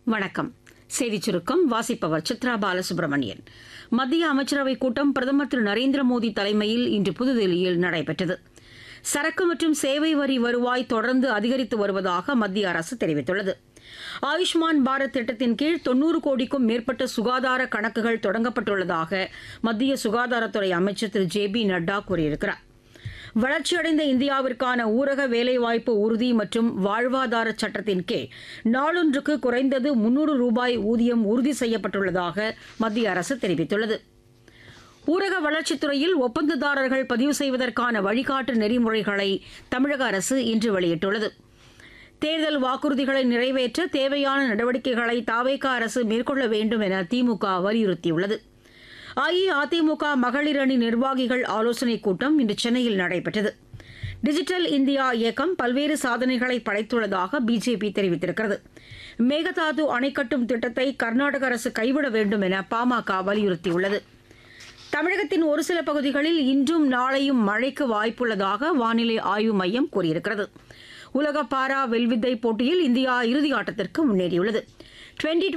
வணக்கம் செய்திச் சுருக்கம் வாசிப்பவர் சித்ரா பாலசுப்ரமணியன் மத்திய அமைச்சரவைக் கூட்டம் பிரதமர் திரு நரேந்திர மோடி தலைமையில் இன்று புதுதில்லியில் நடைபெற்றது சரக்கு மற்றும் சேவை வரி வருவாய் தொடர்ந்து அதிகரித்து வருவதாக மத்திய அரசு தெரிவித்துள்ளது ஆயுஷ்மான் பாரத் திட்டத்தின் கீழ் தொன்னூறு கோடிக்கும் மேற்பட்ட சுகாதார கணக்குகள் தொடங்கப்பட்டுள்ளதாக மத்திய சுகாதாரத்துறை அமைச்சர் திரு ஜே பி நட்டா கூறியிருக்கிறார் வளர்ச்சியடைந்த இந்தியாவிற்கான ஊரக வேலைவாய்ப்பு உறுதி மற்றும் வாழ்வாதார சட்டத்தின் கீழ் நாளொன்றுக்கு குறைந்தது முன்னூறு ரூபாய் ஊதியம் உறுதி செய்யப்பட்டுள்ளதாக மத்திய அரசு தெரிவித்துள்ளது ஊரக வளர்ச்சித்துறையில் ஒப்பந்ததாரர்கள் பதிவு செய்வதற்கான வழிகாட்டு நெறிமுறைகளை தமிழக அரசு இன்று வெளியிட்டுள்ளது தேர்தல் வாக்குறுதிகளை நிறைவேற்ற தேவையான நடவடிக்கைகளை தாவேக அரசு மேற்கொள்ள வேண்டும் என திமுக வலியுறுத்தியுள்ளது அஇஅதிமுக மகளிர் அணி நிர்வாகிகள் ஆலோசனைக் கூட்டம் இன்று சென்னையில் நடைபெற்றது டிஜிட்டல் இந்தியா இயக்கம் பல்வேறு சாதனைகளை படைத்துள்ளதாக பிஜேபி தெரிவித்திருக்கிறது மேகதாது அணை கட்டும் திட்டத்தை கர்நாடக அரசு கைவிட வேண்டும் என பாமக வலியுறுத்தியுள்ளது தமிழகத்தின் ஒரு சில பகுதிகளில் இன்றும் நாளையும் மழைக்கு வாய்ப்புள்ளதாக வானிலை ஆய்வு மையம் கூறியிருக்கிறது உலக பாரா வெல்வித்தை போட்டியில் இந்தியா இறுதி ஆட்டத்திற்கு முன்னேறியுள்ளது டுவெண்டி